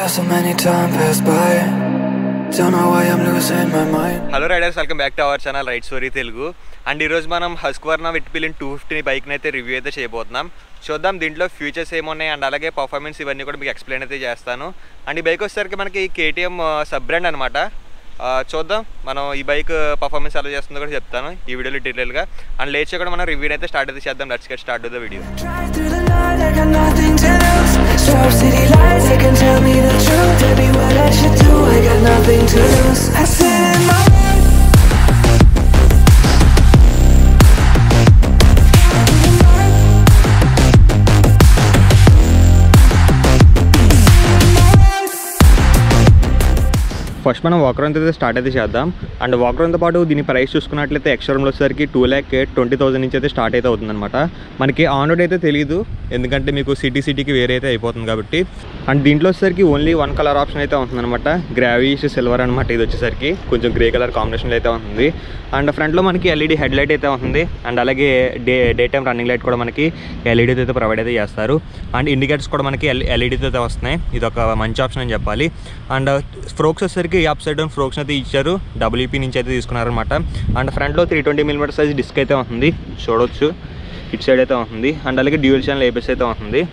Got so many time pass by. Don't know why I'm losing my mind. Hello riders welcome back to our channel right story Telugu and ఈరోజు మనం Husqvarna విట్పిలిన్ two fifty బైక్ని అయితే review అయితే చేయబోతున్నాం చూద్దాం దీంట్లో futures ఏమున్నాయి and అలాగే పర్ఫార్మెన్స్ ఇవన్నీ కూడా మీకు ఎక్స్ప్లెయిన్ అయితే చేస్తాను అండ్ ఈ బైక్ వచ్చేసరికి మనకి కేటీఎం సబ్ బ్రాండ్ అనమాట చూద్దాం మనం ఈ బైక్ పర్ఫార్మెన్స్ ఎలా చేస్తుందో కూడా చెప్తాను ఈ వీడియోలో డీటెయిల్గా అండ్ లేచి కూడా మనం రివ్యూ అయితే స్టార్ట్ అయితే చేద్దాం let's get start the video Drive through the night, I got nothing to lose. Strobe city lights, they can tell me the truth. Tell me what I should do, I got nothing to lose. I sit in my first మనం walk round అయితే start అయితే చేద్దాం and walk రౌండ్తో పాటు దీని price చూసుకున్నట్లయితే extra రూమ్లో వచ్చేసరికి two lakh twenty thousand నుంచి అయితే స్టార్ట్ అయితే అవుతుందన్నమాట మనకి ఆన్ రోడ్ అయితే తెలియదు ఎందుకంటే మీకు సిటీ సిటీకి వేరే అయితే అయిపోతుంది కాబట్టి అండ్ దీంట్లో వచ్చేసరికి ఓన్లీ వన్ కలర్ ఆప్షన్ అయితే ఉంటుందన్నమాట గ్రావీష్ సిల్వర్ అనమాట ఇది వచ్చేసరికి కొంచెం గ్రే కలర్ కాంబినేషన్లో అయితే ఉంటుంది అండ్ ఫ్రంట్లో మనకి ఎల్ఈడి హెడ్ లైట్ అయితే ఉంటుంది అండ్ అలాగే day day time running light కూడా మనకి ఎల్ఈడీతో అయితే ప్రొవైడ్ అయితే చేస్తారు అండ్ ఇండికేటర్స్ కూడా మనకి ఎల్ ఎల్ఈడీతో అయితే వస్తున్నాయి ఇది ఒక మంచి ఆప్షన్ అని చెప్పాలి అండ్ ఫ్రోక్స్ వచ్చేసరికి అప్ సైడ్ డౌన్ ఫ్రోక్స్ అయితే ఇచ్చారు డబ్ల్యూపీ నుంచి అయితే తీసుకున్నారనమాట అండ్ ఫ్రంట్లో three twenty millimetre size disc అయితే ఉంటుంది చూడొచ్చు ఇటు సైడ్ అయితే ఉంటుంది అండ్ అలాగే డ్యూయల్ ఛానల్ ఏబిఎస్ అయితే ఉంటుంది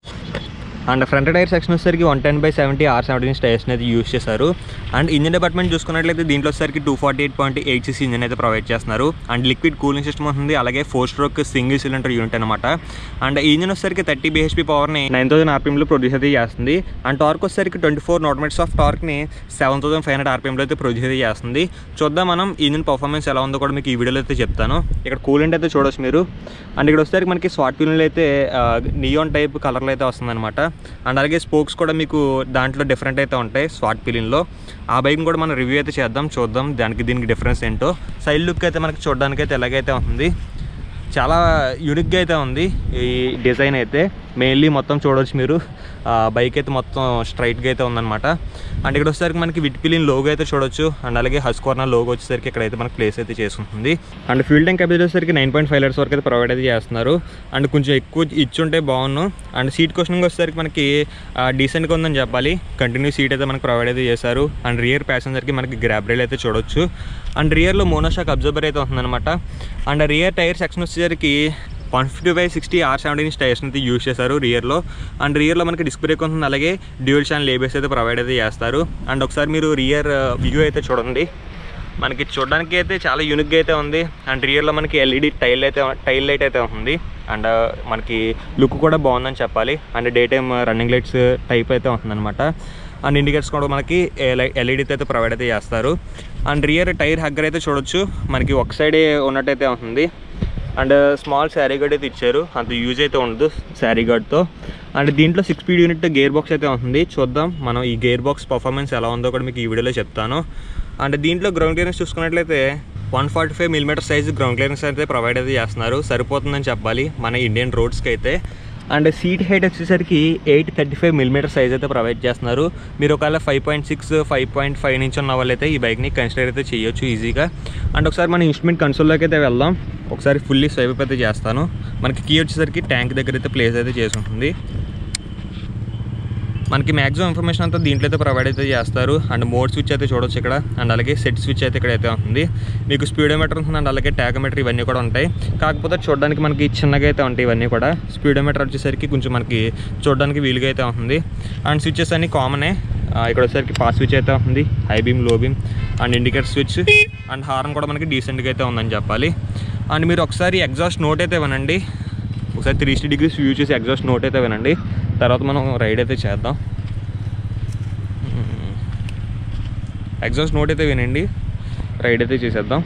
అండ్ ఫ్రంట్ టైర్ సెక్షన్ వచ్చేసరికి one ten by seventy R seventy టైర్స్ని అయితే యూస్ చేశారు అండ్ ఇంజిన్ డిపార్ట్మెంట్ చూసుకున్నట్లయితే దీంట్లో వచ్చేసరికి two forty eight point eight six engine అయితే ప్రొవైడ్ చేస్తున్నారు అండ్ లిక్విడ్ కూలింగ్ సిస్టమ్ ఉంటుంది అలాగే four stroke single cylinder unit అనమాట అండ్ ఈ ఇంజిన్ వచ్చేసరికి థర్టీ బీహెచ్పీ పవర్ని నైన్ థౌసండ్ ఆర్పీఎంలో ప్రొడ్యూస్ అయితే చేస్తుంది అండ్ టార్క్ వచ్చేసరికి twenty four not minutes of టార్క్ని సెవెన్ థౌసండ్ ఫైవ్ హండ్రెడ్ ఆర్పీఎంలో అయితే ప్రొడ్యూస్ అయితే చేస్తుంది చూద్దాం మనం ఇంజిన్ పర్ఫార్మెన్స్ ఎలా ఉందో కూడా మీకు ఈ వీడియోలో అయితే చెప్తాను ఇక్కడ కూలెంట్ అయితే చూడొచ్చు మీరు అండ్ ఇక్కడ వచ్చేసరికి మనకి స్వాట్ పిన్లు అయితే నియోన్ టైప్ కలర్లో అయితే వస్తుందన్నమాట అండ్ అలాగే స్పోక్స్ కూడా మీకు దాంట్లో డిఫరెంట్ అయితే ఉంటాయి స్వాట్ పిలిన్లో ఆ బైక్ని కూడా మనం రివ్యూ అయితే చేద్దాం చూద్దాం దానికి దీనికి డిఫరెన్స్ ఏంటో సైడ్ లుక్ అయితే మనకి చూడడానికి అయితే ఎలాగైతే ఉంది చాలా యూనిక్గా అయితే ఉంది ఈ డిజైన్ అయితే మెయిన్లీ మొత్తం చూడవచ్చు మీరు బైక్ అయితే మొత్తం స్ట్రైట్గా అయితే ఉందన్నమాట అండ్ ఇక్కడ వచ్చేసరికి మనకి విట్పిలిన్ లోగో అయితే చూడొచ్చు అండ్ అలాగే హస్కోర్నర్ లోగో వచ్చేసరికి ఇక్కడైతే మనకి ప్లేస్ అయితే చేసుకుంటుంది అండ్ ఫ్యూల్ ట్యాంక్ కెపాసిటీ వచ్చేసరికి నైన్ పాయింట్ ఫైవ్ లీటర్స్ వరకు అయితే ప్రొవైడ్ అయితే చేస్తున్నారు అండ్ కొంచెం ఎక్కువ ఇచ్చుంటే బాగున్నాను అండ్ సీట్ క్వశ్చనింగ్ వచ్చేసరికి మనకి డీసెంట్గా ఉందని చెప్పాలి కంటిన్యూ సీట్ అయితే మనకి ప్రొవైడ్ అయితే చేశారు అండ్ రియర్ ప్యాసింజర్కి మనకి గ్రాబ్ రైల్ అయితే చూడొచ్చు అండ్ రియర్లో మోనోషాక్ అబ్జర్వర్ అయితే ఉంటుందన్నమాట అండ్ రియర్ టైర్ సెక్షన్ వచ్చేసరికి one fifty by sixty R seventeen tyres అయితే యూస్ చేశారు రియర్లో అండ్ రియర్లో మనకి డిస్క్ బ్రేక్ ఉంటుంది అలాగే డ్యూయల్ ఛానల్ ఏబిఎస్ అయితే ప్రొవైడ్ అయితే చేస్తారు అండ్ ఒకసారి మీరు రియర్ వ్యూ అయితే చూడండి మనకి చూడడానికి అయితే చాలా యూనిక్గా అయితే ఉంది అండ్ రియర్లో మనకి ఎల్ఈడి టైల్ అయితే టైల్ లైట్ అయితే ఉంది అండ్ మనకి లుక్ కూడా బాగుందని చెప్పాలి and day time running lights type అయితే ఉంటుందన్నమాట అండ్ ఇండికేటర్స్ కూడా మనకి ఎల్ఈడితో అయితే ప్రొవైడ్ అయితే చేస్తారు అండ్ రియర్ టైర్ హగ్గర్ అయితే చూడొచ్చు మనకి ఒక సైడే ఉన్నట్టయితే ఉంటుంది అండ్ స్మాల్ శారీ గార్డ్ అయితే ఇచ్చారు అంత యూజ్ అయితే ఉండదు శారీ గార్డ్తో అండ్ దీంట్లో six speed unit gear box అయితే ఉంటుంది చూద్దాం మనం ఈ గేర్ బాక్స్ పర్ఫార్మెన్స్ ఎలా ఉందో కూడా మీకు ఈ వీడియోలో చెప్తాను అండ్ దీంట్లో గ్రౌండ్ క్లియరెన్స్ చూసుకున్నట్లయితే one forty five millimetre size ground clearance అయితే ప్రొవైడ్ అయితే చేస్తున్నారు సరిపోతుందని చెప్పాలి మన ఇండియన్ రోడ్స్కి అయితే అండ్ సీట్ హైట్ వచ్చేసరికి eight thirty five millimetre size అయితే ప్రొవైడ్ చేస్తున్నారు మీరు ఒకవేళ five point six five point five నుంచి ఉన్న వాళ్ళైతే ఈ బైక్ని కన్సిడర్ అయితే చేయొచ్చు ఈజీగా అండ్ ఒకసారి మన ఇన్స్ట్రుమెంట్ కన్సోల్లోకి అయితే వెళ్దాం ఒకసారి ఫుల్లీ స్వైప్ అయితే చేస్తాను మనకి కీ వచ్చేసరికి ట్యాంక్ దగ్గర అయితే ప్లేస్ అయితే చేసి ఉంటుంది మనకి మ్యాక్సిమం ఇన్ఫర్మేషన్ అంతా దీంట్లో అయితే ప్రొవైడ్ అయితే చేస్తారు అండ్ మోడ్ స్విచ్ అయితే చూడొచ్చు ఇక్కడ అండ్ అలాగే సెట్ స్విచ్ అయితే ఇక్కడ అయితే ఉంటుంది మీకు స్పీడోమీటర్ ఉంటుంది అండ్ అలాగే ట్యాగోమీటర్ ఇవన్నీ కూడా ఉంటాయి కాకపోతే చూడడానికి మనకి చిన్నగా అయితే ఉంటాయి ఇవన్నీ కూడా స్పీడోమీటర్ వచ్చేసరికి కొంచెం మనకి చూడడానికి వీలుగా అయితే ఉంటుంది అండ్ స్విచ్చెస్ అన్ని కామనే ఇక్కడ వచ్చేసరికి పాస్ స్విచ్ అయితే ఉంటుంది high beam low beam and indicator switch and horn కూడా మనకి డీసెంట్గా అయితే ఉందని చెప్పాలి అండ్ మీరు ఒకసారి ఎగ్జాస్ట్ నోట్ అయితే వినండి ఒకసారి త్రీ సిక్స్టీ డిగ్రీస్ వ్యూ చేసి ఎగ్జాస్ట్ నోట్ అయితే వినండి తర్వాత మనం రైడ్ అయితే చేద్దాం ఎగ్జాస్ట్ నోట్ అయితే వినండి రైడ్ అయితే చేసేద్దాం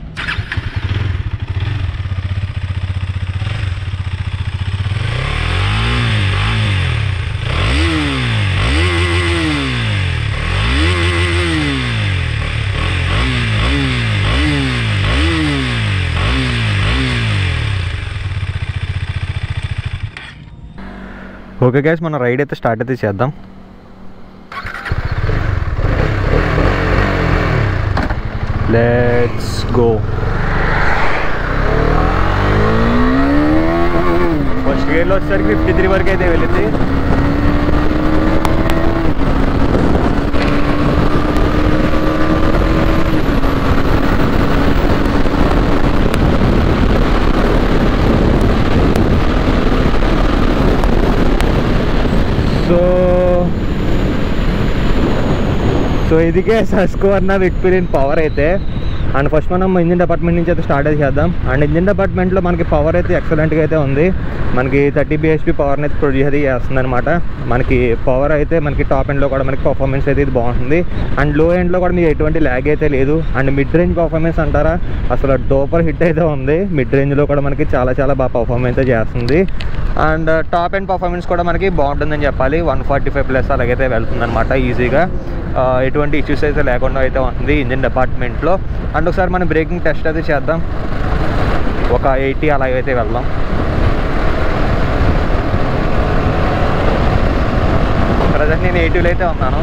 ఓకే గ్యాస్ మనం రైడ్ అయితే స్టార్ట్ అయితే చేద్దాం లెట్స్ గో ఫస్ట్ గేర్లో వచ్చేసరికి ఫిఫ్టీ త్రీ వరకు అయితే వెళ్ళింది సో ఇదికే సస్కోవర్న విక్టోరియన్ పవర్ అయితే అండ్ ఫస్ట్ మనం ఇంజిన్ డిపార్ట్మెంట్ నుంచి అయితే స్టార్ట్ అయితే చేద్దాం అండ్ ఇంజిన్ డిపార్ట్మెంట్లో మనకి పవర్ అయితే ఎక్సలెంట్గా అయితే ఉంది మనకి థర్టీ బిహెచ్పి పవర్ని అయితే ప్రొడ్యూస్ అయితే చేస్తుంది అనమాట మనకి పవర్ అయితే మనకి టాప్ ఎండ్లో కూడా మనకి పర్ఫార్మెన్స్ అయితే ఇది బాగుంటుంది అండ్ లో ఎండ్లో కూడా మీకు ఎటువంటి ల్యాగ్ అయితే లేదు అండ్ మిడ్ రేంజ్ పర్ఫార్మెన్స్ అంటారా అసలు డోపర్ హిట్ అయితే ఉంది మిడ్ రేంజ్లో కూడా మనకి చాలా చాలా బాగా పర్ఫార్మెన్స్ అయితే చేస్తుంది అండ్ టాప్ ఎండ్ పర్ఫార్మెన్స్ కూడా మనకి బాగుంటుందని చెప్పాలి వన్ ఫార్టీ ఫైవ్ ప్లస్ అలాగైతే వెళ్తుంది అనమాట ఈజీగా ఆ, ఎటువంటి ఇష్యూస్ అయితే లేకుండా అయితే ఉంది ఇంజిన్ డిపార్ట్మెంట్లో అండ్ ఒకసారి మనం బ్రేకింగ్ టెస్ట్ అయితే చేద్దాం ఒక ఎయిటీ అలాగైతే వెళ్దాం ప్రజెంట్ నేను ఎయిటీలో అయితే ఉన్నాను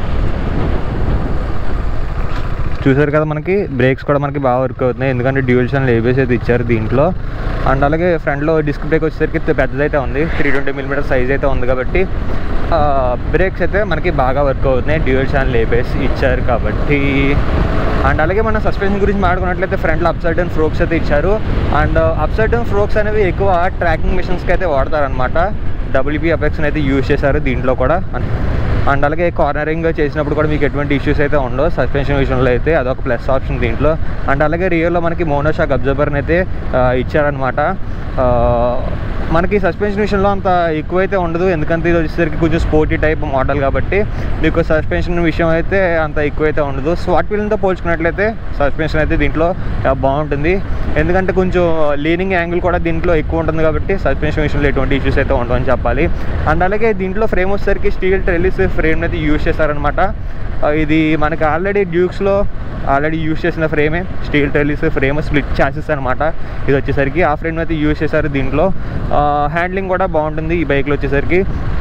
చూసారు కదా మనకి బ్రేక్స్ కూడా మనకి బాగా వర్క్ అవుతున్నాయి ఎందుకంటే డ్యూయల్ ఛానల్ ఏబిఎస్ అయితే ఇచ్చారు దీంట్లో అండ్ అలాగే ఫ్రంట్లో డిస్క్ బ్రేక్ వచ్చేసరికి పెద్దదైతే ఉంది త్రీ ట్వంటీ మిల్లీమీటర్ సైజ్ అయితే ఉంది కాబట్టి బ్రేక్స్ అయితే మనకి బాగా వర్క్ అవుతున్నాయి డ్యూయల్ ఛానల్ ఏబిఎస్ ఇచ్చారు కాబట్టి అండ్ అలాగే మన సస్పెన్షన్ గురించి మాట్లాడుకున్నట్లయితే ఫ్రంట్లో అప్సైడ్ డౌన్ ఫ్రోక్స్ అయితే ఇచ్చారు అండ్ అప్సైడ్ డౌన్ ఫ్రోక్స్ అనేవి ఎక్కువ ట్రాకింగ్ మిషన్స్కి అయితే వాడతారనమాట డబ్ల్యూపీ అపెక్స్ని అయితే యూజ్ చేశారు దీంట్లో కూడా అండ్ అలాగే కార్నరింగ్ చేసినప్పుడు కూడా మీకు ఎటువంటి ఇష్యూస్ అయితే ఉండవు సస్పెన్షన్ విషయంలో అయితే అదొక ప్లస్ ఆప్షన్ దీంట్లో అండ్ అలాగే రియల్లో మనకి మోనోషాక్ అబ్జర్వర్ని అయితే ఆ, ఇచ్చారనమాట ఆ, మనకి సస్పెన్షన్ విషయంలో అంత ఎక్కువైతే ఉండదు ఎందుకంటే ఇది వచ్చేసరికి కొంచెం స్పోర్టీ టైప్ మోడల్ కాబట్టి మీకు సస్పెన్షన్ విషయం అయితే అంత ఎక్కువైతే ఉండదు స్వాట్ వీల్తో పోల్చుకున్నట్లయితే సస్పెన్షన్ అయితే దీంట్లో ఆ, బాగుంటుంది ఎందుకంటే కొంచెం లీనింగ్ యాంగిల్ కూడా దీంట్లో ఎక్కువ ఉంటుంది కాబట్టి సస్పెన్షన్ విషయంలో ఎటువంటి ఇష్యూస్ అయితే ఉండవని చెప్పాలి అండ్ అలాగే దీంట్లో ఫ్రేమ్ వచ్చేసరికి స్టీల్ ట్రెలిస్ ఫ్రేమ్ అయితే యూజ్ చేశారనమాట ఆ, ఇది మనకి ఆల్రెడీ డ్యూక్స్లో ఆల్రెడీ యూజ్ చేసిన ఫ్రేమే స్టీల్ ట్రెలిస్ ఫ్రేమ్ స్ప్లిట్ ఛాన్సెస్ అనమాట ఇది వచ్చేసరికి ఆ ఫ్రేమ్ అయితే యూజ్ చేశారు దీంట్లో హ్యాండ్లింగ్ కూడా బాగుంటుంది ఈ బైక్లో వచ్చేసరికి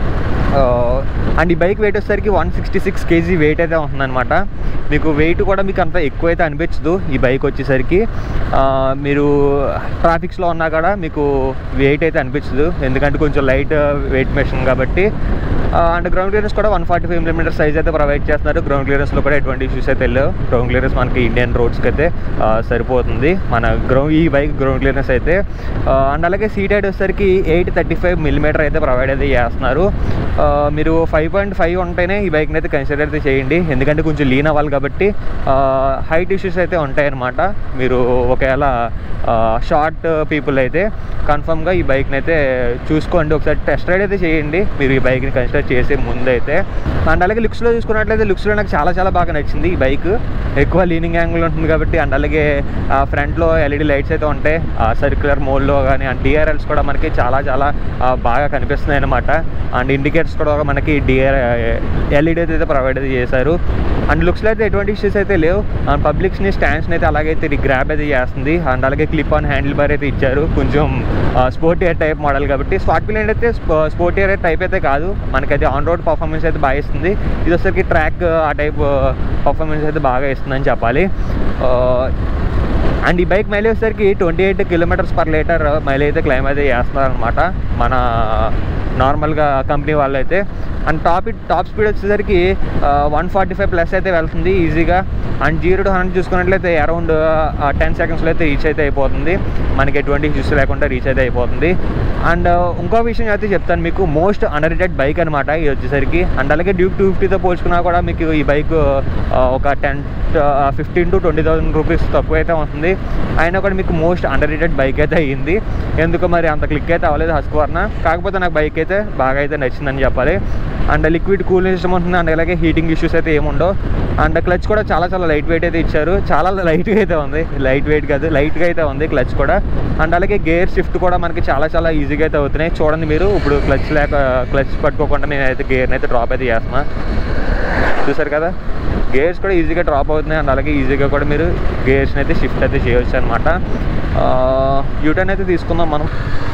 అండ్ ఈ బైక్ వెయిట్ వచ్చేసరికి one sixty six kg weight అయితే ఉంటుందన్నమాట మీకు వెయిట్ కూడా మీకు అంత ఎక్కువ అయితే అనిపించదు ఈ బైక్ వచ్చేసరికి ఆ, మీరు ట్రాఫిక్స్లో ఉన్నా కూడా మీకు వెయిట్ అయితే అనిపించదు ఎందుకంటే కొంచెం లైట్ వెయిట్ మెషిన్ కాబట్టి అండ్ గ్రౌండ్ క్లియరెన్స్ కూడా one forty five millimetre size అయితే ప్రొవైడ్ చేస్తున్నారు గ్రౌండ్ క్లియరెన్స్లో కూడా ఎటువంటి ఇష్యూస్ అయితే లేవు గ్రౌండ్ క్లియరెన్స్ మనకి ఇండియన్ రోడ్స్కి అయితే ఆ, సరిపోతుంది మన గ్రౌండ్ ఈ బైక్ గ్రౌండ్ క్లియరెన్స్ అయితే అండ్ అలాగే సీట్ హైట్ వచ్చేసరికి ఎయిట్ థర్టీ ఫైవ్ మిల్లీమీటర్ అయితే ప్రొవైడ్ అయితే చేస్తున్నారు ఆ, మీరు ఫైవ్ పాయింట్ ఫైవ్ ఉంటేనే ఈ బైక్ని అయితే కన్సిడర్ అయితే చేయండి ఎందుకంటే కొంచెం లీన్ అవ్వాలి కాబట్టి హైట్ ఇష్యూస్ అయితే ఉంటాయన్నమాట మీరు ఒకవేళ షార్ట్ పీపుల్ అయితే కన్ఫర్మ్గా ఈ బైక్ని అయితే చూసుకోండి ఒకసారి టెస్ట్ రైడ్ అయితే చేయండి మీరు ఈ బైక్ని కన్సిడర్ చేసే ముందైతే అండ్ అలాగే లుక్స్లో చూసుకున్నట్లయితే లుక్స్లో నాకు చాలా చాలా బాగా నచ్చింది ఈ బైక్ ఎక్కువ లీనింగ్ యాంగిల్ ఉంటుంది కాబట్టి అండ్ అలాగే ఫ్రంట్లో ఎల్ఈడి లైట్స్ అయితే ఉంటాయి సర్క్యులర్ మోడ్లో కానీ అండ్ డిఆర్ఎల్స్ కూడా మనకి చాలా చాలా ఆ, బాగా కనిపిస్తున్నాయి అనమాట అండ్ ఇండికేటర్స్ కూడా మనకి డిఆర్ ఎల్ఈడి అయితే ప్రొవైడ్ అయితే చేశారు అండ్ లుక్స్లో అయితే ఎటువంటి ఇష్యూస్ అయితే లేవు అండ్ పబ్లిక్స్ని స్టాండ్స్ని అయితే అలాగైతే గ్రాప్ అయితే చేస్తుంది అండ్ అలాగే క్లిప్ ఆన్ హ్యాండిల్ బార్ అయితే ఇచ్చారు కొంచెం స్పోర్టీ టైప్ మోడల్ కాబట్టి స్పాట్ పిల్ అయితే స్పోర్టీ టైప్ అయితే కాదు మనకైతే ఆన్ రోడ్ పర్ఫార్మెన్స్ అయితే బాగా ఇస్తుంది ఇది వచ్చేసరికి ట్రాక్ ఆ టైప్ పర్ఫార్మెన్స్ అయితే బాగా ఇస్తుందని చెప్పాలి ఆ, అండ్ ఈ బైక్ మైలేజ్ వచ్చేసరికి twenty eight kilometres per litre mileage అయితే క్లైమ్ అయితే చేస్తున్నారనమాట మన నార్మల్గా కంపెనీ వాళ్ళు అయితే అండ్ టాప్ టాప్ స్పీడ్ వచ్చేసరికి వన్ ఫార్టీ ఫైవ్ ప్లస్ అయితే వెళ్తుంది ఈజీగా అండ్ జీరో టు హండ్రెడ్ చూసుకున్నట్లయితే అరౌండ్ టెన్ సెకండ్స్లో అయితే రీచ్ అయితే అయిపోతుంది మనకి ఎటువంటి ఇష్యూస్ లేకుండా రీచ్ అయితే అయిపోతుంది అండ్ ఇంకో విషయం అయితే చెప్తాను మీకు మోస్ట్ అండర్రేటెడ్ బైక్ అనమాట ఇది వచ్చేసరికి అండ్ అలాగే డ్యూక్ టూ ఫిఫ్టీతో పోల్చుకున్నా కూడా మీకు ఈ బైక్ ఒక ten fifteen to twenty thousand rupees తక్కువ అయితే ఉంటుంది అయినా కూడా మీకు మోస్ట్ అండర్రేటెడ్ బైక్ అయితే అయ్యింది ఎందుకు మరి అంత క్లిక్ అయితే అవ్వలేదు హస్క్వర్న కాకపోతే నాకు బైక్ అయితే బాగా అయితే నచ్చిందని చెప్పాలి అండ్ లిక్విడ్ కూలింగ్ సిస్టమ్ ఉంటుంది అండ్ అలాగే హీటింగ్ ఇష్యూస్ అయితే ఏముండవు అండ్ క్లచ్ కూడా చాలా చాలా లైట్ వెయిట్ అయితే ఇచ్చారు చాలా లైట్గా అయితే ఉంది లైట్ వెయిట్ కాదు లైట్గా అయితే ఉంది క్లచ్ కూడా అండ్ అలాగే గేర్ షిఫ్ట్ కూడా మనకి చాలా చాలా ఈజీగా అయితే అవుతున్నాయి చూడండి మీరు ఇప్పుడు క్లచ్ లేక క్లచ్ పట్టుకోకుండా నేనైతే గేర్ని అయితే డ్రాప్ అయితే చేస్తున్నా చూసారు కదా గేర్స్ కూడా ఈజీగా డ్రాప్ అవుతున్నాయి అండ్ అలాగే ఈజీగా కూడా మీరు గేర్స్ని అయితే షిఫ్ట్ అయితే చేయొచ్చు అనమాట యూటర్న్ అయితే తీసుకుందాం మనం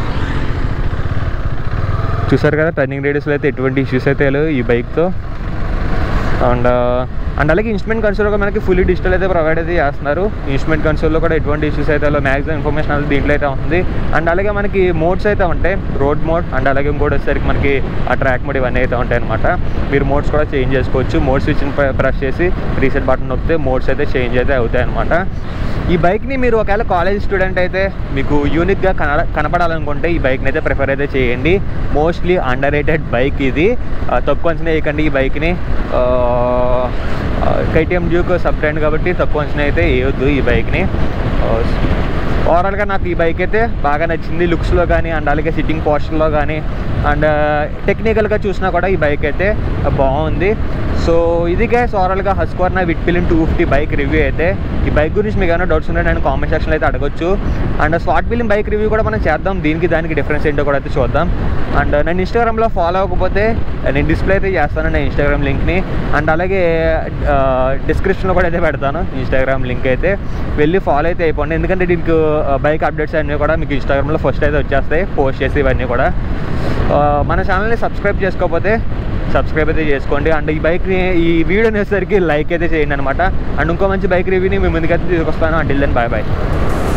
చూసారు కదా టర్నింగ్ రేడియస్లో అయితే ఎటువంటి ఇష్యూస్ అయితే లేవు ఈ బైక్తో అండ్ అండ్ అలాగే ఇన్స్ట్రుమెంట్ కన్సోల్ కూడా మనకి ఫుల్లీ డిజిటల్ అయితే ప్రొవైడ్ అయితే చేస్తున్నారు ఇన్స్ట్రుమెంట్ కన్సోల్లో కూడా ఎటువంటి ఇష్యూస్ అయితే మ్యాక్సిమం ఇన్ఫర్మేషన్ అనేది దీంట్లో అయితే ఉంటుంది అండ్ అలాగే మనకి మోడ్స్ అయితే ఉంటాయి రోడ్ మోడ్ అండ్ అలాగే ఇంకోటి వచ్చేసరికి మనకి ఆ ట్రాక్ మోడ్ ఇవన్నీ అయితే ఉంటాయి అనమాట మీరు మోడ్స్ కూడా చేంజ్ చేసుకోవచ్చు మోడ్ స్విచ్ని ప్రెస్ చేసి రీసెట్ బటన్ నొక్కితే మోడ్స్ అయితే చేంజ్ అయితే అవుతాయి అనమాట ఈ బైక్ని మీరు ఒకవేళ కాలేజ్ స్టూడెంట్ అయితే మీకు యూనిక్గా కన కనపడాలనుకుంటే ఈ బైక్ని అయితే ప్రిఫర్ అయితే చేయండి మోస్ట్లీ అండర్ రేటెడ్ బైక్ ఇది ఆ, తక్కువ అంచనా వేయకండి ఈ బైక్ని ఆ, కేటీఎం డ్యూక్ సబ్ బ్రాండ్ కాబట్టి తక్కువ అంచనా అయితే వేయొద్దు ఈ బైక్ని ఓవరాల్గా నాకు ఈ బైక్ అయితే బాగా నచ్చింది లుక్స్లో కానీ అండ్ అలాగే సిట్టింగ్ పోస్టర్లో కానీ అండ్ టెక్నికల్గా చూసినా కూడా ఈ బైక్ అయితే బాగుంది సో ఇది గైస్ ఓవరాల్గా Husqvarna Vitpilen two fifty bike review అయితే ఈ బైక్ గురించి మీకు ఏమైనా డౌట్స్ ఉంటే నేను కామెంట్ సెక్షన్లో అయితే అడగొచ్చు and Svartpilen bike review కూడా మనం చేద్దాం దీనికి దానికి డిఫరెన్స్ ఏంటో కూడా అయితే చూద్దాం అండ్ నేను ఇన్స్టాగ్రామ్లో ఫాలో అవ్వకపోతే నేను డిస్ప్లే అయితే చేస్తాను నేను ఇన్స్టాగ్రామ్ లింక్ని అండ్ అలాగే డిస్క్రిప్షన్లో కూడా అయితే పెడతాను ఇన్స్టాగ్రామ్ లింక్ అయితే వెళ్ళి ఫాలో అయితే అయిపోండి ఎందుకంటే దీనికి బైక్ అప్డేట్స్ అన్నీ కూడా మీకు ఇన్స్టాగ్రామ్లో ఫస్ట్ అయితే వచ్చేస్తాయి పోస్ట్ చేసి ఇవన్నీ కూడా ఆ, మన ఛానల్ని సబ్స్క్రైబ్ చేసుకోకపోతే సబ్స్క్రైబ్ అయితే చేసుకోండి అండ్ ఈ బైక్ని ఈ వీడియో అనేసరికి లైక్ అయితే చేయండి అనమాట అండ్ ఇంకో మంచి బైక్ రివ్యూని మీ ముందుకైతే తీసుకొస్తాను అండ్ దెన్ బాయ్ బాయ్